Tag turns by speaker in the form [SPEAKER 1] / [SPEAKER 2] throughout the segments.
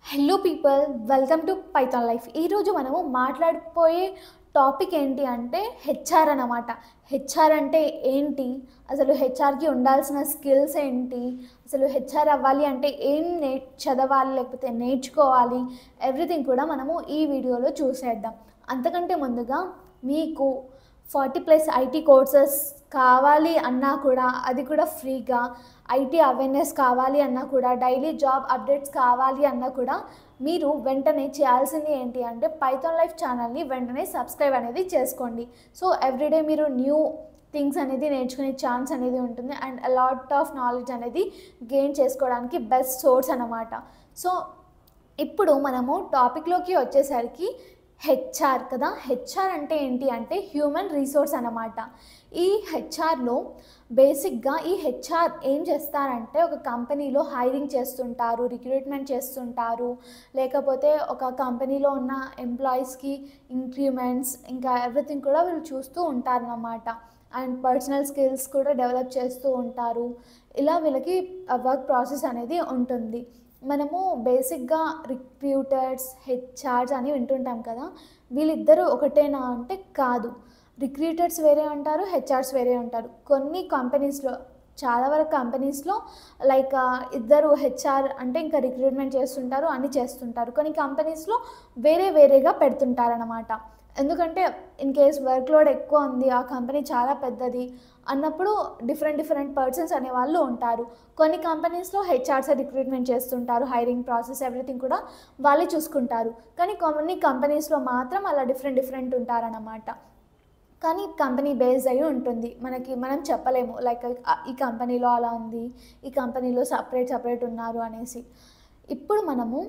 [SPEAKER 1] hello people welcome to Python life ఈరోజు మనము మాట్లాడిపోయే topic ఏంటి అంటే హెచ్ఆర్ అన్నమాట హెచ్ఆర్ అంటే ఏంటి అసలు హెచ్ఆర్కి ఉండాల్సిన స్కిల్స్ ఏంటి అసలు హెచ్ఆర్ అవ్వాలి అంటే ఏం నే చదవాలి లేకపోతే నేర్చుకోవాలి ఎవ్రీథింగ్ కూడా మనము ఈ వీడియోలో చూసేద్దాం అంతకంటే ముందుగా మీకు ఫార్టీ ప్లస్ ఐటీ కోర్సెస్ కావాలి అన్నా కూడా అది కూడా ఫ్రీగా ఐటీ అవేర్నెస్ కావాలి అన్నా కూడా డైలీ జాబ్ అప్డేట్స్ కావాలి అన్నా కూడా మీరు వెంటనే చేయాల్సింది ఏంటి అంటే పైథాన్ లైఫ్ ఛానల్ని వెంటనే సబ్స్క్రైబ్ అనేది చేసుకోండి సో ఎవ్రీడే మీరు న్యూ థింగ్స్ అనేది నేర్చుకునే ఛాన్స్ అనేది ఉంటుంది అండ్ అలాట్ ఆఫ్ నాలెడ్జ్ అనేది గెయిన్ చేసుకోవడానికి బెస్ట్ సోర్స్ అన్నమాట సో ఇప్పుడు మనము టాపిక్లోకి వచ్చేసరికి హెచ్ఆర్ కదా హెచ్ఆర్ అంటే ఏంటి అంటే హ్యూమన్ రీసోర్స్ అన్నమాట ఈ హెచ్ఆర్లో బేసిక్గా ఈ హెచ్ఆర్ ఏం చేస్తారంటే ఒక కంపెనీలో హైరింగ్ చేస్తుంటారు రిక్రూట్మెంట్ చేస్తుంటారు లేకపోతే ఒక కంపెనీలో ఉన్న ఎంప్లాయీస్కి ఇంక్రిమెంట్స్ ఇంకా ఎవ్రీథింగ్ కూడా వీళ్ళు చూస్తూ ఉంటారన్నమాట అండ్ పర్సనల్ స్కిల్స్ కూడా డెవలప్ చేస్తూ ఉంటారు ఇలా వీళ్ళకి వర్క్ ప్రాసెస్ అనేది ఉంటుంది మనము బేసిక్గా రిక్రూటర్స్ హెచ్ఆర్స్ అని వింటుంటాం కదా వీళ్ళిద్దరూ ఒకటేనా అంటే కాదు రిక్రూటర్స్ వేరే ఉంటారు హెచ్ఆర్స్ వేరే ఉంటారు కొన్ని కంపెనీస్లో చాలా వరకు కంపెనీస్లో లైక్ ఇద్దరు హెచ్ఆర్ అంటే ఇంకా రిక్రూట్మెంట్ చేస్తుంటారు అన్నీ చేస్తుంటారు కొన్ని కంపెనీస్లో వేరే వేరేగా పెడుతుంటారనమాట ఎందుకంటే ఇన్ కేస్ వర్క్ లోడ్ ఎక్కువ ఉంది ఆ కంపెనీ చాలా పెద్దది అన్నప్పుడు డిఫరెంట్ డిఫరెంట్ పర్సన్స్ అనే వాళ్ళు ఉంటారు కొన్ని కంపెనీస్లో హెచ్ఆర్సే రిక్రూట్మెంట్ చేస్తుంటారు హైరింగ్ ప్రాసెస్ ఎవ్రీథింగ్ కూడా వాళ్ళే చూసుకుంటారు కానీ కొన్ని కంపెనీస్లో మాత్రం అలా డిఫరెంట్ డిఫరెంట్ ఉంటారన్నమాట కానీ కంపెనీ బేస్ అయి ఉంటుంది మనకి మనం చెప్పలేము లైక్ ఈ కంపెనీలో అలా ఉంది ఈ కంపెనీలో సపరేట్ సపరేట్ ఉన్నారు అనేసి ఇప్పుడు మనము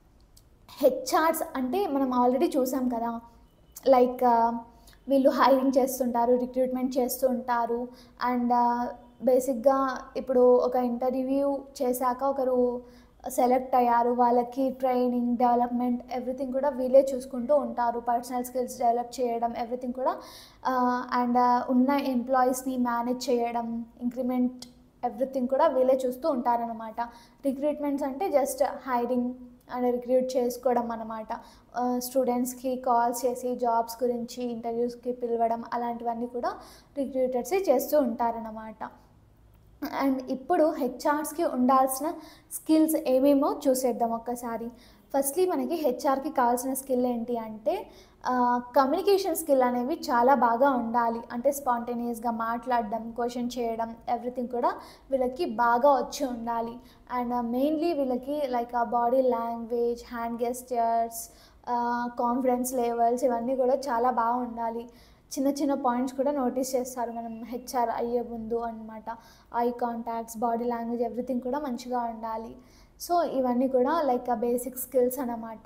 [SPEAKER 1] హెచ్ఆర్స్ అంటే మనం ఆల్రెడీ చూసాం కదా లైక్ వీళ్ళు హైరింగ్ చేస్తుంటారు రిక్రూట్మెంట్ చేస్తూ ఉంటారు అండ్ బేసిక్గా ఇప్పుడు ఒక ఇంటర్వ్యూ చేశాక ఒకరు సెలెక్ట్ అయ్యారు వాళ్ళకి ట్రైనింగ్ డెవలప్మెంట్ ఎవ్రీథింగ్ కూడా వీళ్ళే చూసుకుంటూ ఉంటారు పర్సనల్ స్కిల్స్ డెవలప్ చేయడం ఎవ్రీథింగ్ కూడా అండ్ ఉన్న ఎంప్లాయీస్ని మేనేజ్ చేయడం ఇంక్రిమెంట్ ఎవ్రీథింగ్ కూడా వీళ్ళే చూస్తూ ఉంటారనమాట రిక్రూట్మెంట్స్ అంటే జస్ట్ హైరింగ్ అండ్ రిక్రూట్ చేసుకోవడం అనమాట స్టూడెంట్స్కి కాల్స్ చేసి జాబ్స్ గురించి ఇంటర్వ్యూస్కి పిలవడం అలాంటివన్నీ కూడా రిక్రూటర్సే చేస్తూ ఉంటారనమాట అండ్ ఇప్పుడు హెచ్ఆర్స్కి ఉండాల్సిన స్కిల్స్ ఏమేమో చూసేద్దాం ఒక్కసారి ఫస్ట్లీ మనకి హెచ్ఆర్కి కావాల్సిన స్కిల్ ఏంటి అంటే కమ్యూనికేషన్ స్కిల్ అనేవి చాలా బాగా ఉండాలి అంటే స్పాంటేనియస్గా మాట్లాడడం క్వశ్చన్ చేయడం ఎవ్రీథింగ్ కూడా వీళ్ళకి బాగా వచ్చి ఉండాలి అండ్ మెయిన్లీ వీళ్ళకి లైక్ ఆ body language hand gestures confidence levels ఇవన్నీ కూడా చాలా బాగా ఉండాలి చిన్న చిన్న పాయింట్స్ కూడా నోటీస్ చేస్తారు మనం హెచ్ఆర్ అయ్యే ముందు అనమాట eye contacts body language everything కూడా మంచిగా ఉండాలి సో ఇవన్నీ కూడా లైక్ బేసిక్ స్కిల్స్ అన్నమాట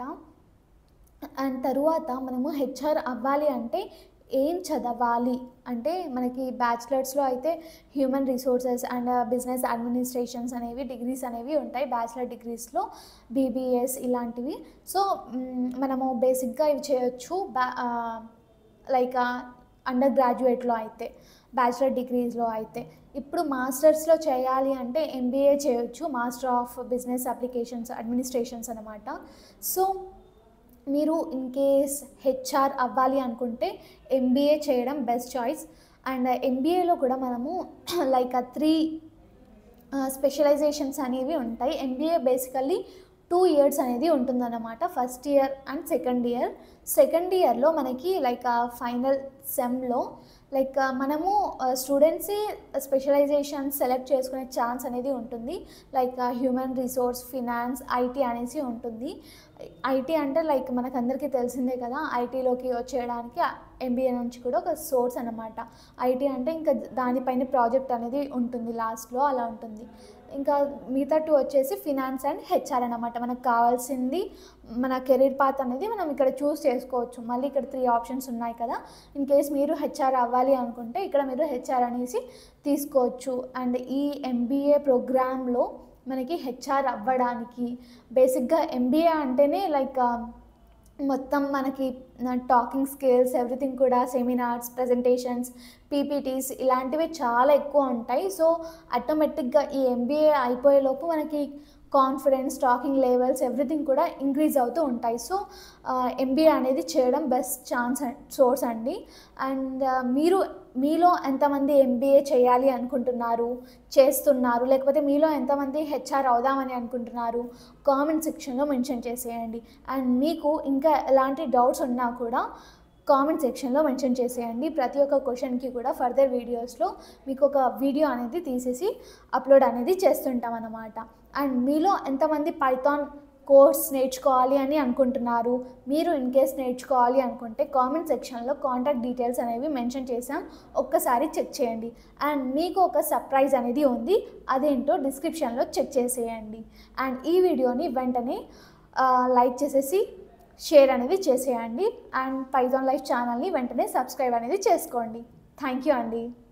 [SPEAKER 1] అండ్ తరువాత మనము హెచ్ఆర్ అవ్వాలి అంటే ఏం చదవాలి అంటే మనకి బ్యాచిలర్స్లో అయితే human resources and business administrations అనేవి డిగ్రీస్ అనేవి ఉంటాయి బ్యాచిలర్ డిగ్రీస్లో బీబీఎస్ ఇలాంటివి సో మనము బేసిక్గా ఇవి చేయొచ్చు బ్యా లైక్ అండర్ గ్రాడ్యుయేట్లో అయితే బ్యాచిలర్ డిగ్రీస్లో అయితే ఇప్పుడు మాస్టర్స్లో చేయాలి అంటే ఎంబీఏ చేయొచ్చు master of business applications administrations అనమాట సో మీరు ఇన్ కేస్ హెచ్ఆర్ అవ్వాలి అనుకుంటే ఎంబీఏ చేయడం బెస్ట్ చాయిస్ అండ్ ఎంబీఏలో కూడా మనము లైక్ త్రీ స్పెషలైజేషన్స్ అనేవి ఉంటాయి ఎంబీఏ బేసికల్లీ టూ ఇయర్స్ అనేది ఉంటుందన్నమాట first year and second year second ఇయర్లో మనకి లైక్ ఫైనల్ సెమ్లో లైక్ మనము స్టూడెంట్సే స్పెషలైజేషన్ సెలెక్ట్ చేసుకునే ఛాన్స్ అనేది ఉంటుంది like human resource finance IT అనేసి ఉంటుంది ఐటీ అంటే లైక్ మనకు అందరికీ తెలిసిందే కదా ఐటీలోకి వచ్చేయడానికి ఎంబీఏ నుంచి కూడా ఒక సోర్స్ అనమాట ఐటీ అంటే ఇంకా దానిపైన ప్రాజెక్ట్ అనేది ఉంటుంది లాస్ట్లో అలా ఉంటుంది ఇంకా మిగతా టూ వచ్చేసి ఫినాన్స్ అండ్ హెచ్ఆర్ అనమాట మనకు కావాల్సింది మన కెరీర్ పాత్ అనేది మనం ఇక్కడ చూస్ చేసుకోవచ్చు మళ్ళీ ఇక్కడ త్రీ ఆప్షన్స్ ఉన్నాయి కదా ఇన్ కేస్ మీరు హెచ్ఆర్ అవ్వాలి అనుకుంటే ఇక్కడ మీరు హెచ్ఆర్ అనేసి తీసుకోవచ్చు అండ్ ఈ ఎంబీఏ ప్రోగ్రాంలో మనకి హెచ్ఆర్ అవ్వడానికి బేసిక్గా ఎంబీఏ అంటేనే లైక్ మొత్తం మనకి టాకింగ్ స్కిల్స్ ఎవ్రీథింగ్ కూడా సెమినార్స్ ప్రజెంటేషన్స్ పీపీటీస్ ఇలాంటివి చాలా ఎక్కువ ఉంటాయి సో ఆటోమేటిక్గా ఈ ఎంబీఏ అయిపోయేలోపు మనకి కాన్ఫిడెన్స్ టాకింగ్ లెవెల్స్ ఎవ్రీథింగ్ కూడా ఇంక్రీజ్ అవుతూ ఉంటాయి సో ఎంబీఏ అనేది చేయడం బెస్ట్ ఛాన్స్ సోర్స్ అండి అండ్ మీరు మీలో ఎంతమంది ఎంబీఏ చేయాలి అనుకుంటున్నారు చేస్తున్నారు లేకపోతే మీలో ఎంతమంది హెచ్ఆర్ అవుదామని అనుకుంటున్నారు కామెంట్ సెక్షన్లో మెన్షన్ చేసేయండి అండ్ మీకు ఇంకా ఎలాంటి డౌట్స్ ఉన్నా కూడా కామెంట్ సెక్షన్లో మెన్షన్ చేసేయండి ప్రతి ఒక్క క్వశ్చన్కి కూడా ఫర్దర్ వీడియోస్లో మీకు ఒక వీడియో అనేది తీసేసి అప్లోడ్ అనేది చేస్తుంటాం అన్నమాట అండ్ మీలో ఎంతమంది పైథాన్ కోర్స్ నేర్చుకోవాలి అని అనుకుంటున్నారు మీరు ఇన్ కేస్ నేర్చుకోవాలి అనుకుంటే కామెంట్ సెక్షన్లో కాంటాక్ట్ డీటెయిల్స్ అనేవి మెన్షన్ చేసాం ఒక్కసారి చెక్ చేయండి అండ్ మీకు ఒక సర్ప్రైజ్ అనేది ఉంది అదేంటో డిస్క్రిప్షన్లో చెక్ చేసేయండి అండ్ ఈ వీడియోని వెంటనే లైక్ చేసేసి షేర్ అనేది చేసేయండి అండ్ పైథాన్ లైఫ్ ఛానల్ని వెంటనే సబ్స్క్రైబ్ అనేది చేసుకోండి థ్యాంక్ యూ అండి